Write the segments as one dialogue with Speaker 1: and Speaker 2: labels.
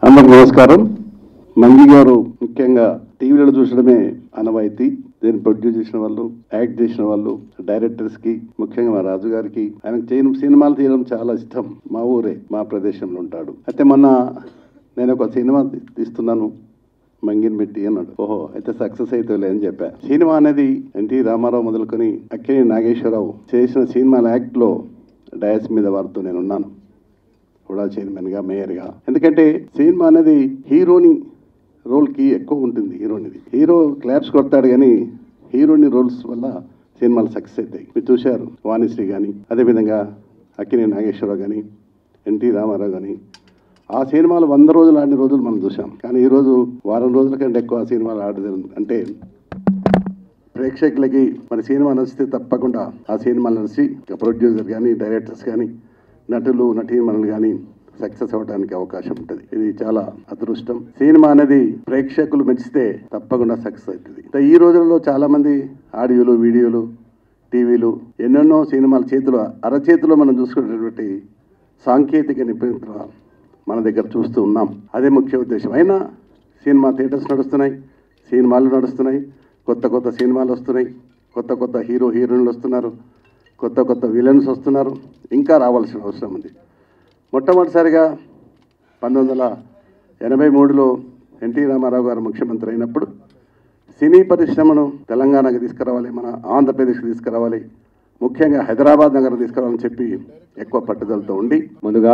Speaker 1: అందరికి నమస్కారం మంగి గారు ముఖ్యంగా టీవీలో చూసడమే అనవాయితీ దీన్ని ప్రొడ్యూస్ చేసిన వాళ్ళు యాక్ట్ చేసిన వాళ్ళు డైరెక్టర్స్ కి ముఖ్యంగా మా రాజు గారికి ఆయనకు చేయడం సినిమాలు తీయడం చాలా ఇష్టం మా ఊరే మా ప్రదేశంలో ఉంటాడు అయితే మొన్న నేను ఒక సినిమా తీ- తీస్తున్నాను మంగిని పెట్టి అన్నాడు ఓహో అయితే సక్సెస్ అవుతావులే అని చెప్పా సినిమా అనేది ఎన్టీ రామారావు మొదలుకొని అక్కినే నాగేశ్వరరావు చేసిన సినిమాల యాక్ట్ లో డయాస్ మీద వారితో నేను ఉన్నాను కూడా చైర్మన్గా మేయర్గా ఎందుకంటే సినిమా అనేది హీరోని రోల్కి ఎక్కువ ఉంటుంది హీరోనిది హీరో క్లాప్స్ కొడతాడు కానీ హీరోని రోల్స్ వల్ల సినిమాలు సక్సెస్ అవుతాయి మీరు చూశారు వాణిశ్రీ కానీ అదేవిధంగా అక్కినే నాగేశ్వరరావు కానీ ఎన్టీ రామారావు కానీ ఆ సినిమాలు వంద రోజులు ఆడిన రోజులు మనం చూసాం కానీ ఈరోజు వారం రోజుల కంటే ఎక్కువ ఆ సినిమాలు ఆడదు అంటే ప్రేక్షకులకి మన సినిమా నచ్చితే తప్పకుండా ఆ సినిమా నచ్చి ప్రొడ్యూసర్ కానీ డైరెక్టర్స్ కానీ నటులు నటీమణులు కానీ సక్సెస్ అవ్వడానికి అవకాశం ఉంటుంది ఇది చాలా అదృష్టం సినిమా అనేది ప్రేక్షకులు మెచ్చితే తప్పకుండా సక్సెస్ అవుతుంది అయితే ఈ రోజుల్లో చాలా మంది ఆడియోలు వీడియోలు టీవీలు ఎన్నెన్నో సినిమాల చేతిలో అరచేతిలో మనం చూసుకునేటువంటి సాంకేతిక నిపుణత మన దగ్గర చూస్తూ ఉన్నాం అదే ముఖ్య ఉద్దేశం అయినా సినిమా థియేటర్స్ నడుస్తున్నాయి సినిమాలు నడుస్తున్నాయి కొత్త కొత్త సినిమాలు వస్తున్నాయి కొత్త కొత్త హీరో హీరోయిన్లు వస్తున్నారు కొత్త కొత్త విలన్స్ వస్తున్నారు ఇంకా రావాల్సిన అవసరం ఉంది మొట్టమొదటిసారిగా పంతొమ్మిది వందల ఎనభై మూడులో ఎన్టీ రామారావు గారు ముఖ్యమంత్రి అయినప్పుడు సినీ పరిశ్రమను తెలంగాణకు తీసుకురావాలి మన ఆంధ్రప్రదేశ్కి తీసుకురావాలి ముఖ్యంగా హైదరాబాద్ నగరం తీసుకురావాలని చెప్పి ఎక్కువ పట్టుదలతో ఉండి
Speaker 2: ముందుగా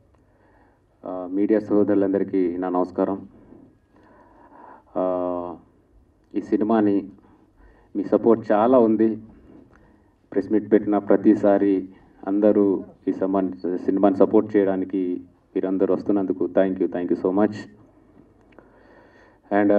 Speaker 2: ఆ, మీడియా సోదరులందరికీ నా నమస్కారం ఆ, ఈ సినిమాని మీ సపోర్ట్ చాలా ఉంది ప్రెస్ మీట్ పెట్టిన ప్రతిసారి అందరూ ఈ సినిమా సినిమాని సపోర్ట్ చేయడానికి మీరందరూ వస్తున్నందుకు thank you thank you so much and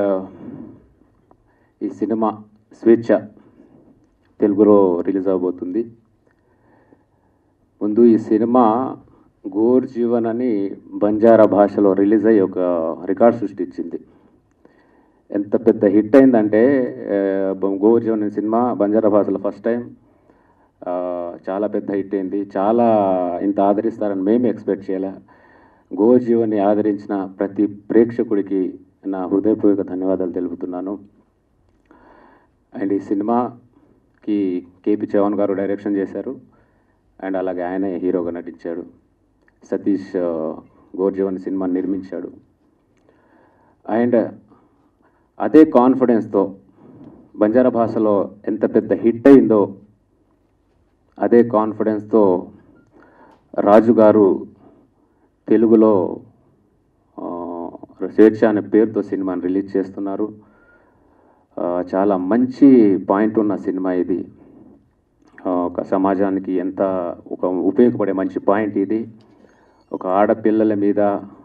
Speaker 2: ఈ సినిమా స్వేచ్ఛ తెలుగులో రిలీజ్ అవబోతుంది ముందు ఈ సినిమా గోర్ జీవన్ అని బంజారా భాషలో రిలీజ్ అయ్యి ఒక రికార్డ్ సృష్టించింది ఎంత పెద్ద హిట్ అయిందంటే ఆ, బ- గోర్ జీవన్ అనే సినిమా బంజారా భాషలో ఫస్ట్ టైం ఆ, చాలా పెద్ద హిట్ అయింది చాలా ఇంత ఆదరిస్తారని మేము ఎక్స్పెక్ట్ చేయలే గోర్ జీవన్ని ఆదరించిన ప్రతి ప్రేక్షకుడికి నా హృదయపూర్వక ధన్యవాదాలు తెలుపుతున్నాను అండ్ ఈ సినిమాకి కేపీ చౌహాన్ గారు డైరెక్షన్ చేశారు అండ్ అలాగే ఆయనే హీరోగా నటించాడు సతీష్ ఆ, గోర్జీవన్ సినిమా నిర్మించాడు అండ్ అదే కాన్ఫిడెన్స్తో బంజారా భాషలో ఎంత పెద్ద హిట్ అయిందో అదే కాన్ఫిడెన్స్తో రాజు గారు తెలుగులో ఆ, స్వేచ్ఛ అనే పేరుతో సినిమాని రిలీజ్ చేస్తున్నారు ఆ, చాలా మంచి పాయింట్ ఉన్న సినిమా ఇది ఆ, ఒక సమాజానికి ఎంత ఒక ఉపయోగపడే మంచి పాయింట్ ఇది ఒక ఆడపిల్లల మీద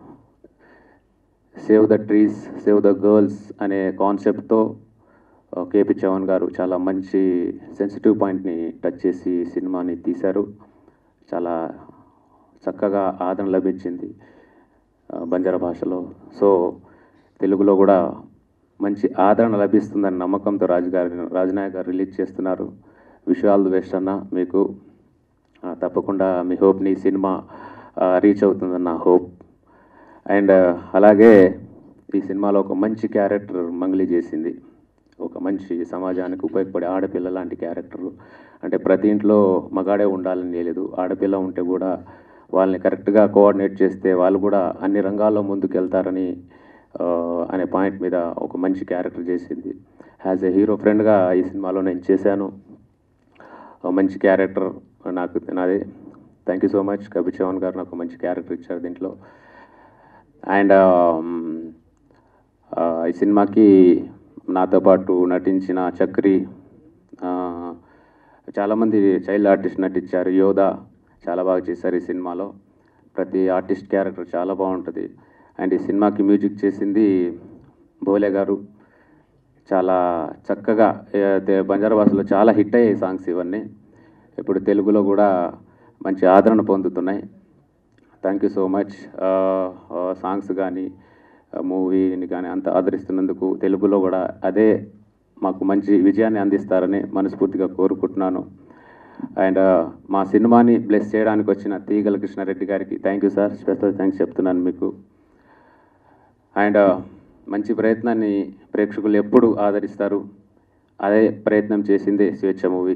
Speaker 2: save the trees save the girls అనే కాన్సెప్ట్తో కేపీ చౌహాన్ గారు చాలా మంచి సెన్సిటివ్ పాయింట్ని టచ్ చేసి ఈ సినిమాని తీశారు చాలా చక్కగా ఆదరణ లభించింది ఆ, బంజారా భాషలో సో తెలుగులో కూడా మంచి ఆదరణ లభిస్తుందని నమ్మకంతో రాజు గారి రాజనాయక్ గారు రిలీజ్ చేస్తున్నారు విష్ ఆల్ ది బెస్ట్ అన్న మీకు ఆ, తప్పకుండా మీ హోప్ని ఈ సినిమా రీచ్ అవుతుందని నా హోప్ అండ్ అలాగే ఈ సినిమాలో ఒక మంచి క్యారెక్టర్ మంగ్లీ చేసింది ఒక మంచి సమాజానికి ఉపయోగపడే ఆడపిల్ల లాంటి క్యారెక్టర్ అంటే ప్రతి ఇంట్లో మగాడే ఉండాలని లేదు ఆడపిల్ల ఉంటే కూడా వాళ్ళని కరెక్ట్గా కోఆర్డినేట్ చేస్తే వాళ్ళు కూడా అన్ని రంగాల్లో ముందుకు వెళ్తారని ఆ, అనే పాయింట్ మీద ఒక మంచి క్యారెక్టర్ చేసింది యాజ్ ఎ హీరో ఫ్రెండ్గా ఈ సినిమాలో నేను చేశాను ఒక మంచి క్యారెక్టర్ నాకు నాది thank you so much Kabir Chauhan garu నాకు మంచి క్యారెక్టర్ ఇచ్చారు దీంట్లో అండ్ ఈ సినిమాకి నాతో పాటు నటించిన చక్రి ఆ, చాలామంది చైల్డ్ ఆర్టిస్ట్ నటించారు యోధ చాలా బాగా చేశారు ఈ సినిమాలో ప్రతి ఆర్టిస్ట్ క్యారెక్టర్ చాలా బాగుంటుంది అండ్ ఈ సినిమాకి మ్యూజిక్ చేసింది బోలే గారు చాలా చక్కగా ఏ, తె- బంజారా భాషలో చాలా హిట్ అయ్యాయి సాంగ్స్ ఇవన్నీ ఇప్పుడు తెలుగులో కూడా మంచి ఆదరణ పొందుతున్నాయి thank you so much songs కానీ మూవీని కానీ అంత ఆదరిస్తున్నందుకు తెలుగులో కూడా అదే మాకు మంచి విజయాన్ని అందిస్తారని మనస్ఫూర్తిగా కోరుకుంటున్నాను అండ్ మా సినిమాని బ్లెస్ చేయడానికి వచ్చిన తీగల కృష్ణారెడ్డి గారికి thank you sir special thanks చెప్తున్నాను మీకు అండ్ మంచి ప్రయత్నాన్ని ప్రేక్షకులు ఎప్పుడు ఆదరిస్తారు అదే ప్రయత్నం చేసింది స్వేచ్ఛ మూవీ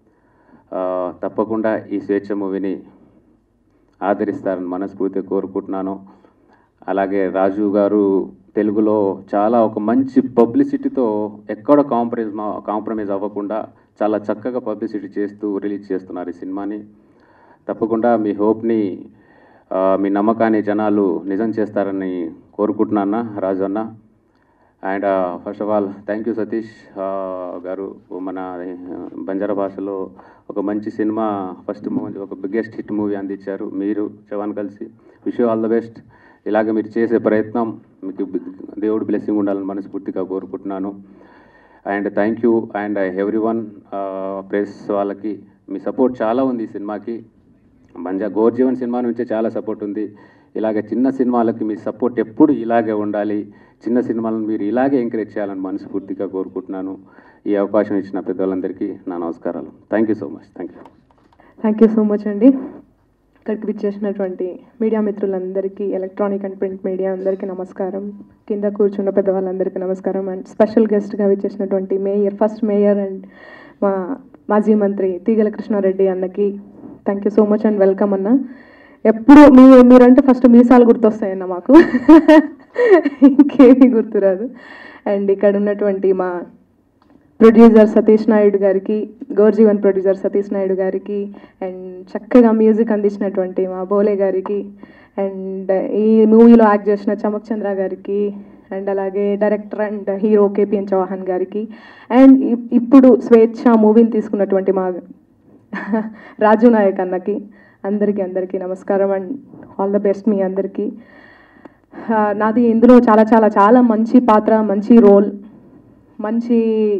Speaker 2: తప్పకుండా ఈ స్వేచ్ఛ మూవీని ఆదరిస్తారని మనస్ఫూర్తిగా కోరుకుంటున్నాను అలాగే రాజు గారు తెలుగులో చాలా ఒక మంచి పబ్లిసిటీతో ఎక్కడ కాంప్రమైజ్ కాంప్రమైజ్ అవ్వకుండా చాలా చక్కగా పబ్లిసిటీ చేస్తూ రిలీజ్ చేస్తున్నారు ఈ సినిమాని తప్పకుండా మీ హోప్ని ఆ, మీ నమ్మకాన్ని జనాలు నిజం చేస్తారని కోరుకుంటున్నాను రాజు అన్న and first of all thank you Satish ఆ, గారు మన ఆ, బంజారా భాషలో ఒక మంచి సినిమా ఫస్ట్ మూవీ ఒక బిగ్గెస్ట్ హిట్ మూవీ అందించారు మీరు చవాన్ కలిసి విష్ ఆల్ ద బెస్ట్ ఇలాగే మీరు చేసే ప్రయత్నం మీకు దేవుడు బ్లెస్సింగ్ ఉండాలని మనస్ఫూర్తిగా కోరుకుంటున్నాను and thank you and everyone press వాళ్ళకి మీ సపోర్ట్ చాలా ఉంది ఈ సినిమాకి మంజా గోర్జీవన్ సినిమా నుంచే చాలా సపోర్ట్ ఉంది ఇలాగే చిన్న సినిమాలకి మీ సపోర్ట్ ఎప్పుడు ఇలాగే ఉండాలి చిన్న సినిమాలను మీరు ఇలాగే ఎంకరేజ్ చేయాలని మనస్ఫూర్తిగా కోరుకుంటున్నాను ఈ అవకాశం ఇచ్చిన పెద్దవాళ్ళందరికీ నా నమస్కారాలు thank you so much thank you
Speaker 3: thank you so much అండి ఇక్కడికి విచ్చేసినటువంటి మీడియా మిత్రులందరికీ ఎలక్ట్రానిక్ అండ్ ప్రింట్ మీడియా అందరికీ నమస్కారం కింద కూర్చున్న పెద్దవాళ్ళందరికీ నమస్కారం అండ్ స్పెషల్ గెస్ట్గా విచ్చేసినటువంటి మేయర్ ఫస్ట్ మేయర్ అండ్ మా మాజీ మంత్రి తీగల కృష్ణారెడ్డి అన్నకి thank you so much and welcome అన్న ఎప్పుడు మీ మీరంటే ఫస్ట్ మీసాలు గుర్తొస్తాయన్న మాకు ఇంకేమీ గుర్తురాదు అండ్ ఇక్కడ ఉన్నటువంటి మా ప్రొడ్యూసర్ సతీష్ నాయుడు గారికి గౌర్జీవన్ ప్రొడ్యూసర్ సతీష్ నాయుడు గారికి అండ్ చక్కగా మ్యూజిక్ అందించినటువంటి మా బోలే గారికి అండ్ ఈ మూవీలో యాక్ట్ చేసిన చమక్ చంద్ర గారికి అండ్ అలాగే director and hero KPN Chauhan గారికి అండ్ ఇప్- ఇప్పుడు స్వేచ్ఛ మూవీని తీసుకున్నటువంటి మా రాజు నాయక్ అన్నకి అందరికీ అందరికీ నమస్కారం అండ్ ఆల్ ద బెస్ట్ మీ అందరికీ ఆ, నాది ఇందులో చాలా చాలా చాలా మంచి పాత్ర మంచి రోల్ మంచి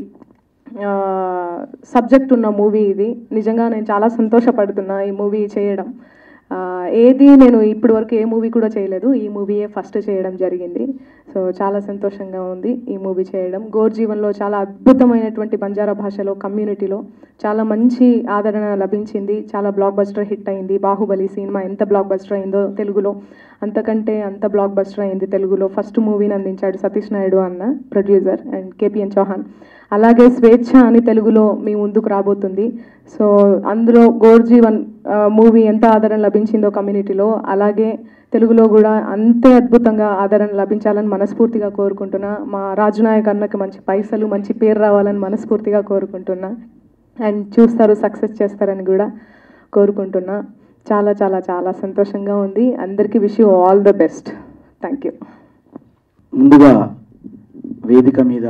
Speaker 3: సబ్జెక్ట్ ఉన్న మూవీ ఇది నిజంగా నేను చాలా సంతోషపడుతున్నా ఈ మూవీ చేయడం ఆ, ఏది నేను ఇప్పటి వరకు ఏ మూవీ కూడా చేయలేదు ఈ మూవీయే ఫస్ట్ చేయడం జరిగింది సో చాలా సంతోషంగా ఉంది ఈ మూవీ చేయడం గోర్ జీవన్లో చాలా అద్భుతమైనటువంటి బంజారా భాషలో కమ్యూనిటీలో చాలా మంచి ఆదరణ లభించింది చాలా బ్లాక్ బస్టర్ హిట్ అయింది బాహుబలి సినిమా ఎంత బ్లాక్ బస్టర్ అయిందో తెలుగులో అంతకంటే అంత బ్లాక్ బస్టర్ అయింది తెలుగులో ఫస్ట్ మూవీని అందించాడు సతీష్ నాయుడు అన్న ప్రొడ్యూసర్ అండ్ కేపిఎన్ చౌహాన్ అలాగే స్వేచ్ఛ అని తెలుగులో మీ ముందుకు రాబోతుంది సో అందులో గోర్జీవన్ మూవీ ఎంత ఆదరణ లభించిందో కమ్యూనిటీలో అలాగే తెలుగులో కూడా అంతే అద్భుతంగా ఆదరణ లభించాలని మనస్ఫూర్తిగా కోరుకుంటున్నా మా రాజునాయక్ అన్నకి మంచి పైసలు మంచి పేరు రావాలని మనస్ఫూర్తిగా కోరుకుంటున్నా అండ్ చూస్తారు సక్సెస్ చేస్తారని కూడా కోరుకుంటున్నా చాలా చాలా చాలా సంతోషంగా ఉంది అందరికీ wish you all the best thank you
Speaker 4: ముందుగా వేదిక మీద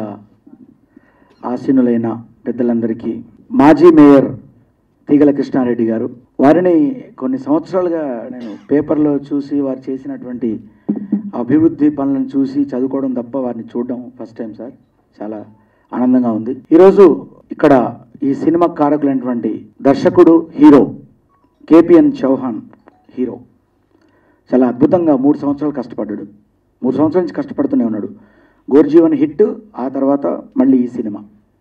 Speaker 4: ఆసీనులైన పెద్దలందరికీ మాజీ మేయర్ తీగల కృష్ణారెడ్డి గారు వారిని కొన్ని సంవత్సరాలుగా నేను పేపర్లో చూసి వారు చేసినటువంటి అభివృద్ధి పనులను చూసి చదువుకోవడం తప్ప వారిని చూడడం ఫస్ట్ టైం సార్ చాలా ఆనందంగా ఉంది ఈరోజు ఇక్కడ ఈ సినిమా కారకులైనటువంటి దర్శకుడు హీరో కేపిఎన్ చౌహాన్ హీరో చాలా అద్భుతంగా మూడు సంవత్సరాలు కష్టపడ్డాడు మూడు సంవత్సరాల నుంచి కష్టపడుతూనే ఉన్నాడు గోర్జీవన్ హిట్ ఆ తర్వాత మళ్ళీ ఈ సినిమా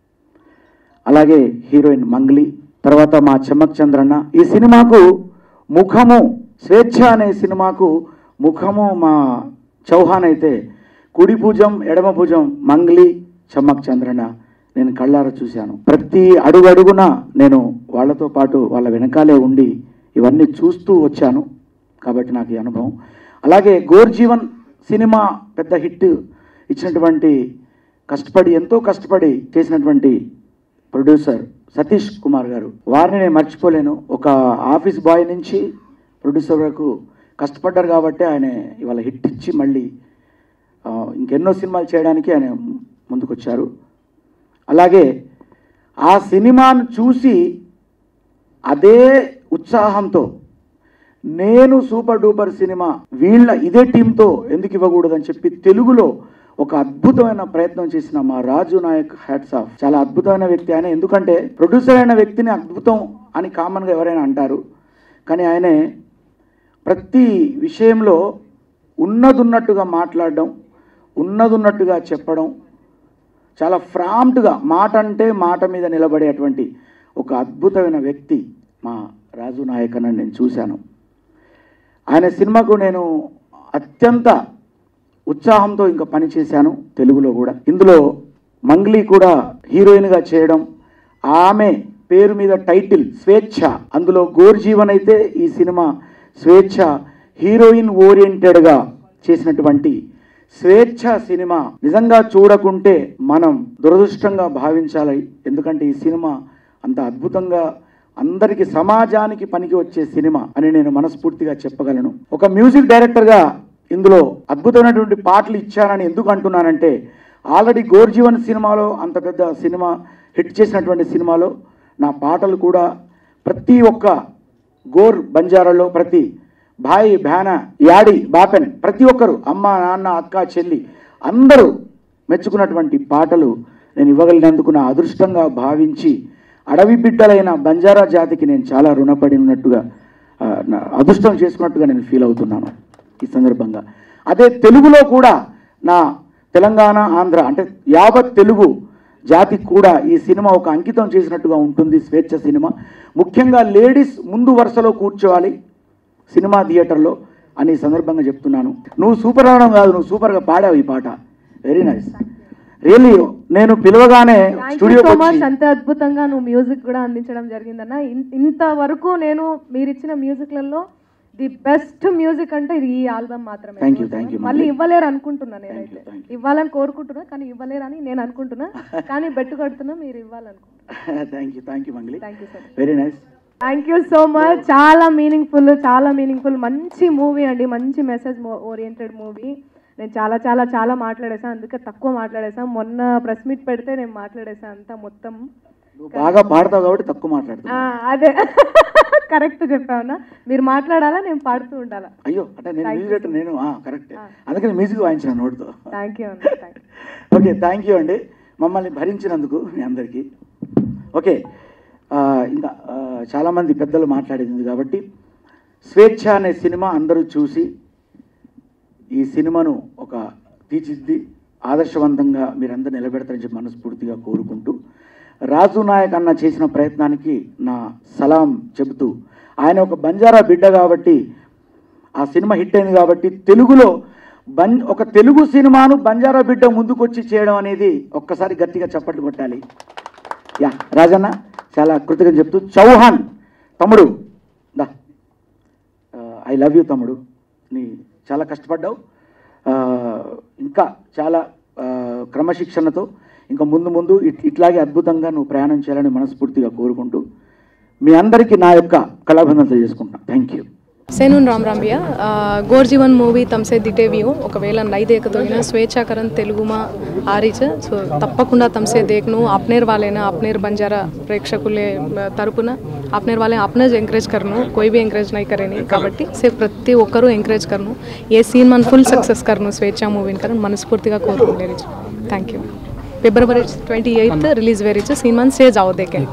Speaker 4: అలాగే హీరోయిన్ మంగ్లీ తర్వాత మా చెమ్మక్ చంద్రన్న ఈ సినిమాకు ముఖము స్వేచ్ఛ అనే సినిమాకు ముఖము మా చౌహాన్ అయితే కుడి భుజం ఎడమ భుజం మంగ్లీ చెమ్మక్ చంద్రన్న నేను కళ్ళారా చూశాను ప్రతి అడుగు అడుగున నేను వాళ్ళతో పాటు వాళ్ళ వెనకాలే ఉండి ఇవన్నీ చూస్తూ వచ్చాను కాబట్టి నాకు ఈ అనుభవం అలాగే గోర్జీవన్ సినిమా పెద్ద హిట్ ఇచ్చినటువంటి కష్టపడి ఎంతో కష్టపడి చేసినటువంటి ప్రొడ్యూసర్ సతీష్ కుమార్ గారు వారిని నేను మర్చిపోలేను ఒక ఆఫీస్ బాయ్ నుంచి ప్రొడ్యూసర్ వరకు కష్టపడ్డారు కాబట్టి ఆయన ఇవాళ హిట్ ఇచ్చి మళ్ళీ ఆ, ఇంకెన్నో సినిమాలు చేయడానికి ఆయన ముందుకొచ్చారు అలాగే ఆ సినిమాను చూసి అదే ఉత్సాహంతో నేను సూపర్ డూపర్ సినిమా వీళ్ళ ఇదే టీంతో ఎందుకు ఇవ్వకూడదని చెప్పి తెలుగులో ఒక అద్భుతమైన ప్రయత్నం చేసిన మా రాజు నాయక్ హ్యాట్స్ ఆఫ్ చాలా అద్భుతమైన వ్యక్తి ఆయన ఎందుకంటే ప్రొడ్యూసర్ అయిన వ్యక్తిని అద్భుతం అని కామన్గా ఎవరైనా అంటారు కానీ ఆయనే ప్రతి విషయంలో ఉన్నదున్నట్టుగా మాట్లాడడం ఉన్నదున్నట్టుగా చెప్పడం చాలా ఫ్రాంట్గా మాట అంటే మాట మీద నిలబడేటువంటి ఒక అద్భుతమైన వ్యక్తి మా రాజు నాయక్ అని నేను చూశాను ఆయన సినిమాకు నేను అత్యంత ఉత్సాహంతో ఇంకా పనిచేశాను తెలుగులో కూడా ఇందులో మంగ్లీ కూడా హీరోయిన్గా చేయడం ఆమె పేరు మీద టైటిల్ స్వేచ్ఛ అందులో గోర్జీవన్ అయితే ఈ సినిమా స్వేచ్ఛ హీరోయిన్ ఓరియంటెడ్గా చేసినటువంటి స్వేచ్ఛ సినిమా నిజంగా చూడకుంటే మనం దురదృష్టంగా భావించాలి ఎందుకంటే ఈ సినిమా అంత అద్భుతంగా అందరికి సమాజానికి పనికి వచ్చే సినిమా అని నేను మనస్ఫూర్తిగా చెప్పగలను ఒక మ్యూజిక్ డైరెక్టర్గా ఇందులో అద్భుతమైనటువంటి పాటలు ఇచ్చానని ఎందుకు అంటున్నానంటే ఆల్రెడీ గోర్జీవన్ సినిమాలో అంత పెద్ద సినిమా హిట్ చేసినటువంటి సినిమాలో నా పాటలు కూడా ప్రతి ఒక్క గోర్ బంజారాలో ప్రతి భాయ్ భేన యాడి బాపెన్ ప్రతి ఒక్కరు అమ్మ నాన్న అక్క చెల్లి అందరూ మెచ్చుకున్నటువంటి పాటలు నేను ఇవ్వగలిగినందుకు నా అదృష్టంగా భావించి అడవి బిడ్డలైన బంజారా జాతికి నేను చాలా రుణపడి ఉన్నట్టుగా ఆ, నా అదృష్టం చేసుకున్నట్టుగా నేను ఫీల్ అవుతున్నాను ఈ సందర్భంగా అదే తెలుగులో కూడా నా తెలంగాణ ఆంధ్ర అంటే యావత్ తెలుగు జాతికి కూడా ఈ సినిమా ఒక అంకితం చేసినట్టుగా ఉంటుంది స్వేచ్ఛ సినిమా ముఖ్యంగా లేడీస్ ముందు వరుసలో కూర్చోవాలి సినిమా థియేటర్లో అని ఈ సందర్భంగా చెప్తున్నాను నువ్వు సూపర్ అనడం కాదు నువ్వు సూపర్గా పాడావు ఈ పాట వెరీ నైస్ రియల్లీ నేను పిలవగానే
Speaker 3: థ్యాంక్ యూ
Speaker 4: స్టూడియోకి
Speaker 3: సో మచ్
Speaker 4: వచ్చి
Speaker 3: అంత అద్భుతంగా నువ్వు మ్యూజిక్ కూడా అందించడం జరిగిందన్న ఇన్- ఇంతవరకు నేను మీరు ఇచ్చిన మ్యూజిక్లలో ది బెస్ట్ మ్యూజిక్ అంటే ఇది ఈ ఆల్బమ్ మాత్రమే
Speaker 4: Thank you, thank you,
Speaker 3: మళ్ళీ
Speaker 4: Mandy.
Speaker 3: ఇవ్వలేరు అనుకుంటున్నా నేనైతే
Speaker 4: you, thank
Speaker 3: ఇవ్వాలని కోరుకుంటున్నా కానీ ఇవ్వలేరని నేను అనుకుంటున్నా కానీ బెట్టు కడుతున్నా మీరు ఇవ్వాలనుకుంటున్నా
Speaker 4: thank you thank you Mangli
Speaker 3: thank you so much
Speaker 4: very nice
Speaker 3: thank you so much చాలా మీనింగ్ఫుల్ చాలా మీనింగ్ఫుల్ మంచి మూవీ అండి మంచి మెసేజ్ ఓరియంటెడ్ మూవీ నేను చాలా చాలా చాలా మాట్లాడేసాను అందుకే తక్కువ మాట్లాడేసాను మొన్న ప్రెస్ మీట్ పెడితే నేను మాట్లాడేసాను అంతా మొత్తం
Speaker 4: నువ్వు బాగా పాడతావు కాబట్టి తక్కువ
Speaker 3: ఆ,
Speaker 4: మాట్లాడుతున్నావు
Speaker 3: అదే కరెక్ట్ చెప్పావునా మీరు మాట్లాడాలా నేను పాడుతూ ఉండాలా
Speaker 4: అయ్యో అంటే నేను మ్యూజిక్ డైరెక్టర్ నేను కరెక్ట్ అందుకని మ్యూజిక్ వాయించిన నోటితో
Speaker 3: థ్యాంక్ యూ అండి థ్యాంక్
Speaker 4: ఓకే థ్యాంక్ యూ అండి మమ్మల్ని భరించినందుకు మీ అందరికీ ఓకే ఆ, ఇంకా ఆ, చాలామంది పెద్దలు మాట్లాడింది కాబట్టి స్వేచ్ఛ అనే సినిమా అందరూ చూసి ఈ సినిమాను ఒక తీర్చిద్ది ఆదర్శవంతంగా మీరందరూ నిలబెడతారని చెప్పి మనస్ఫూర్తిగా కోరుకుంటూ రాజు నాయక్ అన్న చేసిన ప్రయత్నానికి నా సలాం చెబుతూ ఆయన ఒక బంజారా బిడ్డ కాబట్టి ఆ సినిమా హిట్ అయింది కాబట్టి తెలుగులో బం ఒక తెలుగు సినిమాను బంజారా బిడ్డ ముందుకొచ్చి చేయడం అనేది ఒక్కసారి గట్టిగా చప్పట్లు కొట్టాలి యా రాజన్న చాలా కృతజ్ఞత చెప్తూ చౌహాన్ తమ్ముడు దా ఐ లవ్ యూ తమ్ముడు నీ చాలా కష్టపడ్డావు ఆ, ఇంకా చాలా ఆ, క్రమశిక్షణతో ఇంకా ముందు ముందు ఇట్- ఇట్లాగే అద్భుతంగా నువ్వు ప్రయాణం చేయాలని మనస్ఫూర్తిగా కోరుకుంటూ మీ అందరికీ నా యొక్క కళాబంధం తెలియజేసుకుంటున్నాను థ్యాంక్ యూ
Speaker 5: సేనూన్ రామ్ రాంబియా గోర్ జీవన్ మూవీ తమ్సే దిటేవియో ఒకవేళ నైదేకతోగిన స్వేచ్ఛాకరణ తెలుగుమా ఆరిచ్ సో తప్పకుండా తమ్సే దేఖ్ను అప్నేర్ వాళ్ళైనా అప్నేర్ బంజారా ప్రేక్షకులే ఆ, తరపున అప్నేర్ వాళ్ళే అప్నే ఎంకరేజ్ కర్ను कोई भी ఎంకరేజ్ నై కరేని కాబట్టి సే ప్రతి ఒక్కరూ ఎంకరేజ్ కర్ను ఏ సీన్ మన ఫుల్ సక్సెస్ కర్ను స్వేచ్ఛా మూవీని కరను మనస్ఫూర్తిగా కోరుకుంటే thank you February twenty eighth release వేరిచ్ సీన్ మన సే జాओ देखे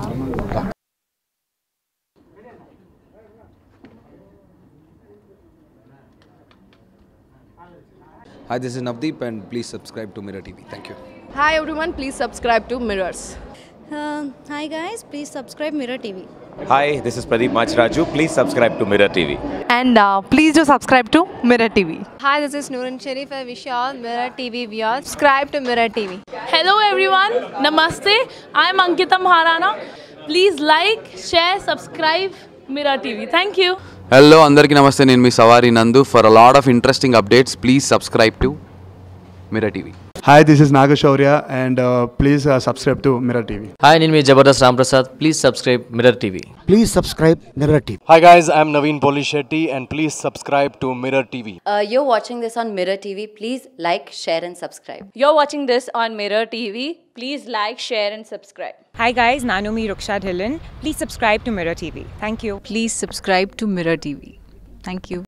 Speaker 6: Hi, this is Navdeep, and please subscribe to Mirror TV. Thank you.
Speaker 7: Hi everyone, please subscribe to Mirrors.
Speaker 8: Uh, hi guys, please subscribe Mirror TV.
Speaker 9: Hi, this is Pradeep Machraju. Please subscribe to Mirror TV.
Speaker 10: and uh, please do subscribe to Mirror TV.
Speaker 7: Hi, this is Noorun Sharif. I wish you all Mirror TV viewers subscribe to Mirror TV.
Speaker 11: Hello everyone, Namaste. I'm Ankita Maharana. Please like, share, subscribe Mirror TV. Thank you.
Speaker 6: Hello అందరికీ నమస్తే నేను మీ సవారి Nandu for a lot of interesting updates please subscribe to Mirror TV
Speaker 12: Hi, this is Nagashaurya, and uh, please uh, subscribe to Mirror TV.
Speaker 13: Hi, నేను మీ Jabardasth Ramprasad please subscribe Mirror TV
Speaker 14: Please subscribe Mirror TV.
Speaker 15: Hi guys, I'm Naveen Polishetty and please subscribe to Mirror TV.
Speaker 16: Uh, you're watching this on Mirror TV. Please like, share, and subscribe.
Speaker 17: You're watching this on Mirror TV. Please like, share, and subscribe.
Speaker 10: Hi guys, Nanumi Ruksha Dhillon. Please subscribe to Mirror TV. Thank you.
Speaker 18: Please subscribe to Mirror TV. Thank you.